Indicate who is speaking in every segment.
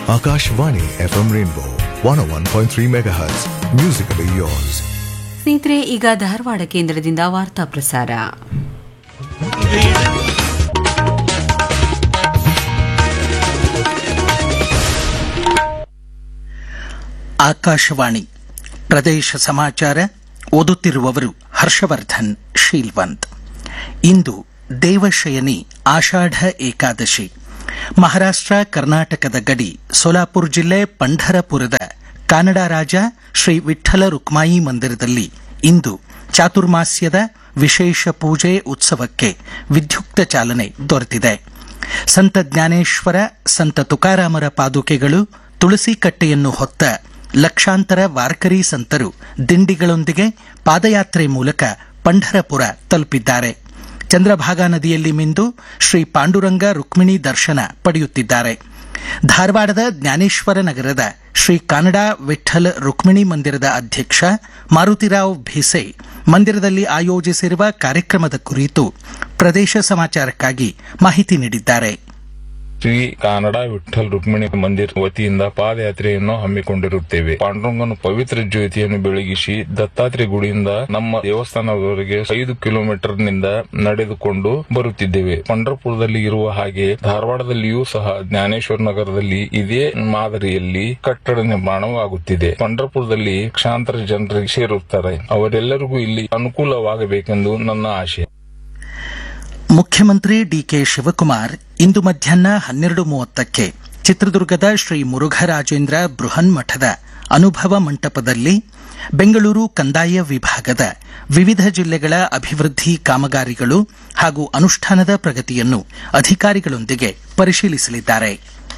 Speaker 1: Akashvani FM Rainbow 101.3 MHz. Musically yours.
Speaker 2: ಸ್ನೇಹಿತರೆ ಈಗ ಧಾರವಾಡ ಕೇಂದ್ರದಿಂದ ವಾರ್ತಾ ಪ್ರಸಾರ
Speaker 3: ಆಕಾಶವಾಣಿ ಪ್ರದೇಶ ಸಮಾಚಾರ ಓದುತ್ತಿರುವವರು ಹರ್ಷವರ್ಧನ್ ಶೀಲ್ವಂತ್ ಇಂದು ದೇವಶಯನಿ ಆಷಾಢ ಏಕಾದಶಿ ಮಹಾರಾಷ್ಟ್ರ ಕರ್ನಾಟಕದ ಗಡಿ ಸೋಲಾಪುರ ಜಿಲ್ಲೆ ಪಂಢರಪುರದ ಕಾನಡ ರಾಜ ಶ್ರೀ ವಿಠ್ಠಲ ರುಕ್ಮಾಯಿ ಮಂದಿರದಲ್ಲಿ ಇಂದು ಚಾತುರ್ಮಾಸ್ಯದ ವಿಶೇಷ ಪೂಜೆ ಉತ್ಸವಕ್ಕೆ ವಿದ್ಯುಕ್ತ ಚಾಲನೆ ದೊರೆತಿದೆ ಸಂತ ಜ್ಞಾನೇಶ್ವರ ಸಂತ ತುಕಾರಾಮರ ಪಾದುಕೆಗಳು ತುಳಸಿ ಕಟ್ಟೆಯನ್ನು ಹೊತ್ತ ಲಕ್ಷಾಂತರ ವಾರ್ಕರಿ ಸಂತರು ದಿಂಡಿಗಳೊಂದಿಗೆ ಪಾದಯಾತ್ರೆ ಮೂಲಕ ಪಂಢರಪುರ ತಲುಪಿದ್ದಾರೆ ಚಂದ್ರಭಾಗಾ ನದಿಯಲ್ಲಿ ಮಿಂದು ಶ್ರೀ ಪಾಂಡುರಂಗ ರುಕ್ಮಿಣಿ ದರ್ಶನ ಪಡೆಯುತ್ತಿದ್ದಾರೆ ಧಾರವಾಡದ ಜ್ಞಾನೇಶ್ವರ ನಗರದ ಶ್ರೀ ಕಾನಡಾ ವಿಠ್ಠಲ್ ರುಕ್ಮಿಣಿ ಮಂದಿರದ ಅಧ್ಯಕ್ಷ ಮಾರುತಿರಾವ್ ಭಿಸೆ ಮಂದಿರದಲ್ಲಿ ಆಯೋಜಿಸಿರುವ ಕಾರ್ಯಕ್ರಮದ ಕುರಿತು ಪ್ರದೇಶ ಸಮಾಚಾರಕ್ಕಾಗಿ ಮಾಹಿತಿ ನೀಡಿದ್ದಾರೆ
Speaker 4: ಶ್ರೀ ಕಾನಡ ವಿಠ್ಠಲ್ ರುಕ್ಮಿಣಿ ಮಂದಿರ ವತಿಯಿಂದ ಪಾದಯಾತ್ರೆಯನ್ನು ಹಮ್ಮಿಕೊಂಡಿರುತ್ತೇವೆ ಪಾಂಡುರಂಗನ ಪವಿತ್ರ ಜ್ಯೋತಿಯನ್ನು ಬೆಳಗಿಸಿ ದತ್ತಾತ್ರೇಯ ಗುಡಿಯಿಂದ ನಮ್ಮ ದೇವಸ್ಥಾನದವರೆಗೆ ಐದು ಕಿಲೋಮೀಟರ್ ನಿಂದ ನಡೆದುಕೊಂಡು ಬರುತ್ತಿದ್ದೇವೆ ಪಂಡರಪುರದಲ್ಲಿ ಇರುವ ಹಾಗೆ ಧಾರವಾಡದಲ್ಲಿಯೂ ಸಹ ಜ್ಞಾನೇಶ್ವರ ನಗರದಲ್ಲಿ ಇದೇ ಮಾದರಿಯಲ್ಲಿ ಕಟ್ಟಡ ನಿರ್ಮಾಣವಾಗುತ್ತಿದೆ ಪಂಡರಪುರದಲ್ಲಿ ಲಕ್ಷಾಂತರ ಜನರಿಗೆ ಸೇರುತ್ತಾರೆ ಅವರೆಲ್ಲರಿಗೂ ಇಲ್ಲಿ ಅನುಕೂಲವಾಗಬೇಕೆಂದು ನನ್ನ ಆಶೆ
Speaker 3: ಮುಖ್ಯಮಂತ್ರಿ ಡಿಕೆ ಶಿವಕುಮಾರ್ ಇಂದು ಮಧ್ಯಾಹ್ನ ಹನ್ನೆರಡು ಮೂವತ್ತಕ್ಕೆ ಚಿತ್ರದುರ್ಗದ ಶ್ರೀ ಮುರುಘರಾಜೇಂದ್ರ ಬೃಹನ್ಮಠದ ಅನುಭವ ಮಂಟಪದಲ್ಲಿ ಬೆಂಗಳೂರು ಕಂದಾಯ ವಿಭಾಗದ ವಿವಿಧ ಜಿಲ್ಲೆಗಳ ಅಭಿವೃದ್ಧಿ ಕಾಮಗಾರಿಗಳು ಹಾಗೂ ಅನುಷ್ಠಾನದ ಪ್ರಗತಿಯನ್ನು ಅಧಿಕಾರಿಗಳೊಂದಿಗೆ ಪರಿಶೀಲಿಸಲಿದ್ದಾರೆ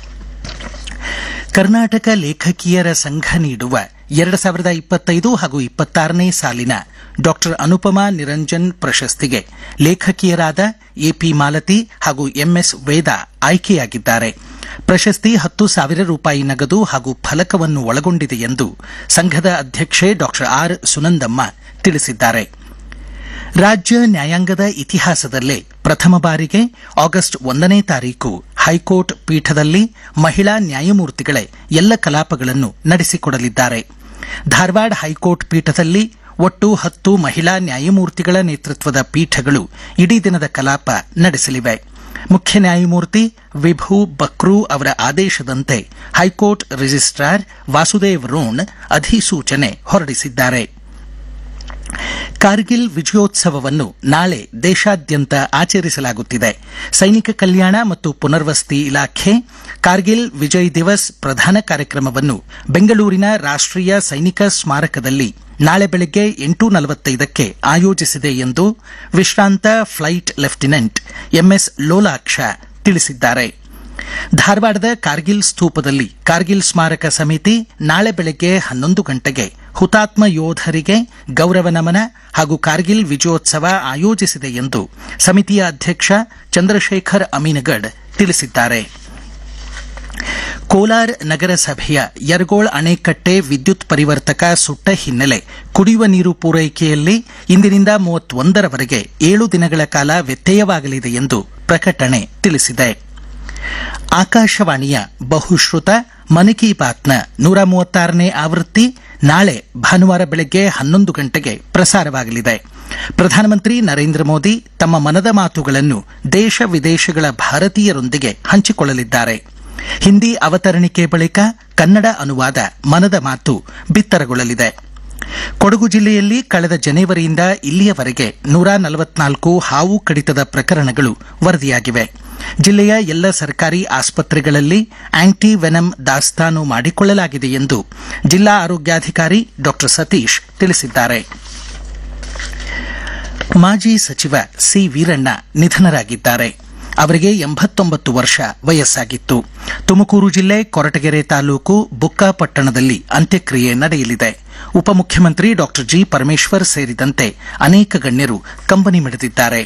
Speaker 3: ಕರ್ನಾಟಕ ಲೇಖಕಿಯರ ಸಂಘ ನೀಡುವ ಎರಡು ಸಾವಿರದ ಇಪ್ಪತ್ತೈದು ಹಾಗೂ ಇಪ್ಪತ್ತಾರನೇ ಸಾಲಿನ ಡಾಕ್ಟರ್ ಅನುಪಮಾ ನಿರಂಜನ್ ಪ್ರಶಸ್ತಿಗೆ ಲೇಖಕಿಯರಾದ ಎಪಿ ಮಾಲತಿ ಹಾಗೂ ಎಂಎಸ್ ವೇದ ಆಯ್ಕೆಯಾಗಿದ್ದಾರೆ ಪ್ರಶಸ್ತಿ ಹತ್ತು ಸಾವಿರ ರೂಪಾಯಿ ನಗದು ಹಾಗೂ ಫಲಕವನ್ನು ಒಳಗೊಂಡಿದೆ ಎಂದು ಸಂಘದ ಅಧ್ಯಕ್ಷೆ ಡಾಕ್ಟರ್ ಆರ್ ಸುನಂದಮ್ಮ ತಿಳಿಸಿದ್ದಾರೆ ರಾಜ್ಯ ನ್ಯಾಯಾಂಗದ ಇತಿಹಾಸದಲ್ಲೇ ಪ್ರಥಮ ಬಾರಿಗೆ ಆಗಸ್ಟ್ ಒಂದನೇ ತಾರೀಕು ಹೈಕೋರ್ಟ್ ಪೀಠದಲ್ಲಿ ಮಹಿಳಾ ನ್ಯಾಯಮೂರ್ತಿಗಳೇ ಎಲ್ಲ ಕಲಾಪಗಳನ್ನು ನಡೆಸಿಕೊಡಲಿದ್ದಾರೆ ಧಾರವಾಡ ಹೈಕೋರ್ಟ್ ಪೀಠದಲ್ಲಿ ಒಟ್ಟು ಹತ್ತು ಮಹಿಳಾ ನ್ಯಾಯಮೂರ್ತಿಗಳ ನೇತೃತ್ವದ ಪೀಠಗಳು ಇಡೀ ದಿನದ ಕಲಾಪ ನಡೆಸಲಿವೆ ಮುಖ್ಯ ನ್ಯಾಯಮೂರ್ತಿ ವಿಭು ಬಕ್ರೂ ಅವರ ಆದೇಶದಂತೆ ಹೈಕೋರ್ಟ್ ರಿಜಿಸ್ಟ್ರಾರ್ ವಾಸುದೇವ್ ರೋಣ್ ಅಧಿಸೂಚನೆ ಹೊರಡಿಸಿದ್ದಾರೆ ಕಾರ್ಗಿಲ್ ವಿಜಯೋತ್ಸವವನ್ನು ನಾಳೆ ದೇಶಾದ್ಯಂತ ಆಚರಿಸಲಾಗುತ್ತಿದೆ ಸೈನಿಕ ಕಲ್ಯಾಣ ಮತ್ತು ಪುನರ್ವಸತಿ ಇಲಾಖೆ ಕಾರ್ಗಿಲ್ ವಿಜಯ್ ದಿವಸ್ ಪ್ರಧಾನ ಕಾರ್ಯಕ್ರಮವನ್ನು ಬೆಂಗಳೂರಿನ ರಾಷ್ಟೀಯ ಸೈನಿಕ ಸ್ಮಾರಕದಲ್ಲಿ ನಾಳೆ ಬೆಳಗ್ಗೆ ಎಂಟು ನಲವತ್ತೈದಕ್ಕೆ ಆಯೋಜಿಸಿದೆ ಎಂದು ವಿಶ್ರಾಂತ ಫ್ಲೈಟ್ ಲೆಫ್ಟಿನೆಂಟ್ ಎಂಎಸ್ ಲೋಲಾಕ್ಷ ತಿಳಿಸಿದ್ದಾರೆ ಧಾರವಾಡದ ಕಾರ್ಗಿಲ್ ಸ್ತೂಪದಲ್ಲಿ ಕಾರ್ಗಿಲ್ ಸ್ಮಾರಕ ಸಮಿತಿ ನಾಳೆ ಬೆಳಗ್ಗೆ ಹನ್ನೊಂದು ಗಂಟೆಗೆ ಹುತಾತ್ಮ ಯೋಧರಿಗೆ ಗೌರವ ನಮನ ಹಾಗೂ ಕಾರ್ಗಿಲ್ ವಿಜಯೋತ್ಸವ ಆಯೋಜಿಸಿದೆ ಎಂದು ಸಮಿತಿಯ ಅಧ್ಯಕ್ಷ ಚಂದ್ರಶೇಖರ್ ಅಮೀನಗಡ್ ತಿಳಿಸಿದ್ದಾರೆ ಕೋಲಾರ ನಗರಸಭೆಯ ಯರಗೋಳ್ ಅಣೆಕಟ್ಟೆ ವಿದ್ಯುತ್ ಪರಿವರ್ತಕ ಸುಟ್ಟ ಹಿನ್ನೆಲೆ ಕುಡಿಯುವ ನೀರು ಪೂರೈಕೆಯಲ್ಲಿ ಇಂದಿನಿಂದ ಮೂವತ್ತೊಂದರವರೆಗೆ ಏಳು ದಿನಗಳ ಕಾಲ ವ್ಯತ್ಯಯವಾಗಲಿದೆ ಎಂದು ಪ್ರಕಟಣೆ ತಿಳಿಸಿದೆ ಆಕಾಶವಾಣಿಯ ಬಹುಶ್ರುತ ಮನ್ ಕಿ ಬಾತ್ನ ನೂರ ಮೂವತ್ತಾರನೇ ಆವೃತ್ತಿ ನಾಳೆ ಭಾನುವಾರ ಬೆಳಗ್ಗೆ ಹನ್ನೊಂದು ಗಂಟೆಗೆ ಪ್ರಸಾರವಾಗಲಿದೆ ಪ್ರಧಾನಮಂತ್ರಿ ನರೇಂದ್ರ ಮೋದಿ ತಮ್ಮ ಮನದ ಮಾತುಗಳನ್ನು ದೇಶ ವಿದೇಶಗಳ ಭಾರತೀಯರೊಂದಿಗೆ ಹಂಚಿಕೊಳ್ಳಲಿದ್ದಾರೆ ಹಿಂದಿ ಅವತರಣಿಕೆ ಬಳಿಕ ಕನ್ನಡ ಅನುವಾದ ಮನದ ಮಾತು ಬಿತ್ತರಗೊಳ್ಳಲಿದೆ ಕೊಡಗು ಜಿಲ್ಲೆಯಲ್ಲಿ ಕಳೆದ ಜನವರಿಯಿಂದ ಇಲ್ಲಿಯವರೆಗೆ ನೂರ ನಲವತ್ನಾಲ್ಕು ಹಾವು ಕಡಿತದ ಪ್ರಕರಣಗಳು ವರದಿಯಾಗಿವೆ ಜಿಲ್ಲೆಯ ಎಲ್ಲ ಸರ್ಕಾರಿ ಆಸ್ಪತ್ರೆಗಳಲ್ಲಿ ಆಂಟಿ ವೆನಮ್ ದಾಸ್ತಾನು ಮಾಡಿಕೊಳ್ಳಲಾಗಿದೆ ಎಂದು ಜಿಲ್ಲಾ ಆರೋಗ್ಯಾಧಿಕಾರಿ ಡಾ ಸತೀಶ್ ತಿಳಿಸಿದ್ದಾರೆ ಮಾಜಿ ಸಚಿವ ಸಿ ವೀರಣ್ಣ ನಿಧನರಾಗಿದ್ದಾರೆ ಅವರಿಗೆ ಎಂಬತ್ತೊಂಬತ್ತು ವರ್ಷ ವಯಸ್ಸಾಗಿತ್ತು ತುಮಕೂರು ಜಿಲ್ಲೆ ಕೊರಟಗೆರೆ ತಾಲೂಕು ಬುಕ್ಕಾಪಟ್ಟಣದಲ್ಲಿ ಅಂತ್ಯಕ್ರಿಯೆ ನಡೆಯಲಿದೆ ಉಪಮುಖ್ಯಮಂತ್ರಿ ಡಾ ಜಿ ಪರಮೇಶ್ವರ್ ಸೇರಿದಂತೆ ಅನೇಕ ಗಣ್ಯರು ಕಂಬನಿ ಮಿಡಿದಿದ್ದಾರೆ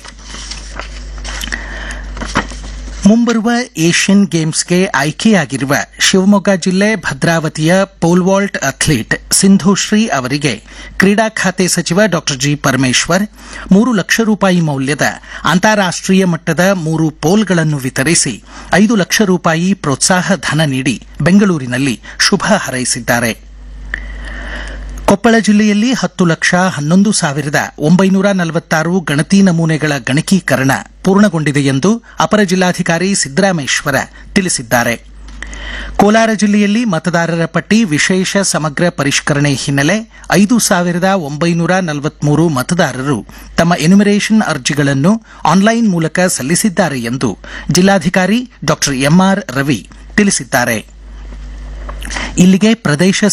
Speaker 3: ಮುಂಬರುವ ಏಷ್ಯನ್ ಗೇಮ್ಸ್ಗೆ ಆಯ್ಕೆಯಾಗಿರುವ ಶಿವಮೊಗ್ಗ ಜಿಲ್ಲೆ ಭದ್ರಾವತಿಯ ಪೋಲ್ವಾಲ್ಟ್ ಅಥ್ಲೀಟ್ ಸಿಂಧುಶ್ರೀ ಅವರಿಗೆ ಕ್ರೀಡಾ ಖಾತೆ ಸಚಿವ ಡಾ ಜಿ ಪರಮೇಶ್ವರ್ ಮೂರು ಲಕ್ಷ ರೂಪಾಯಿ ಮೌಲ್ಯದ ಅಂತಾರಾಷ್ಟೀಯ ಮಟ್ಟದ ಮೂರು ಪೋಲ್ಗಳನ್ನು ವಿತರಿಸಿ ಐದು ಲಕ್ಷ ರೂಪಾಯಿ ಪ್ರೋತ್ಸಾಹ ಧನ ನೀಡಿ ಬೆಂಗಳೂರಿನಲ್ಲಿ ಶುಭ ಹಾರೈಸಿದ್ದಾರೆ ಕೊಪ್ಪಳ ಜಿಲ್ಲೆಯಲ್ಲಿ ಹತ್ತು ಲಕ್ಷ ಹನ್ನೊಂದು ಸಾವಿರದ ಒಂಬೈನೂರ ನಲವತ್ತಾರು ಗಣತಿ ನಮೂನೆಗಳ ಗಣಕೀಕರಣ ಪೂರ್ಣಗೊಂಡಿದೆ ಎಂದು ಅಪರ ಜಿಲ್ಲಾಧಿಕಾರಿ ಸಿದ್ದರಾಮೇಶ್ವರ ತಿಳಿಸಿದ್ದಾರೆ ಕೋಲಾರ ಜಿಲ್ಲೆಯಲ್ಲಿ ಮತದಾರರ ಪಟ್ಟಿ ವಿಶೇಷ ಸಮಗ್ರ ಪರಿಷ್ಕರಣೆ ಹಿನ್ನೆಲೆ ಐದು ಸಾವಿರದ ಒಂಬೈನೂರ ನಲವತ್ಮೂರು ಮತದಾರರು ತಮ್ಮ ಎನ್ಯುಮರೇಷನ್ ಅರ್ಜಿಗಳನ್ನು ಆನ್ಲೈನ್ ಮೂಲಕ ಸಲ್ಲಿಸಿದ್ದಾರೆ ಎಂದು ಜಿಲ್ಲಾಧಿಕಾರಿ ಡಾ ಎಂಆರ್ ರವಿ ತಿಳಿಸಿದ್ದಾರೆ ಇಲ್ಲಿಗೆ ಪ್ರದೇಶ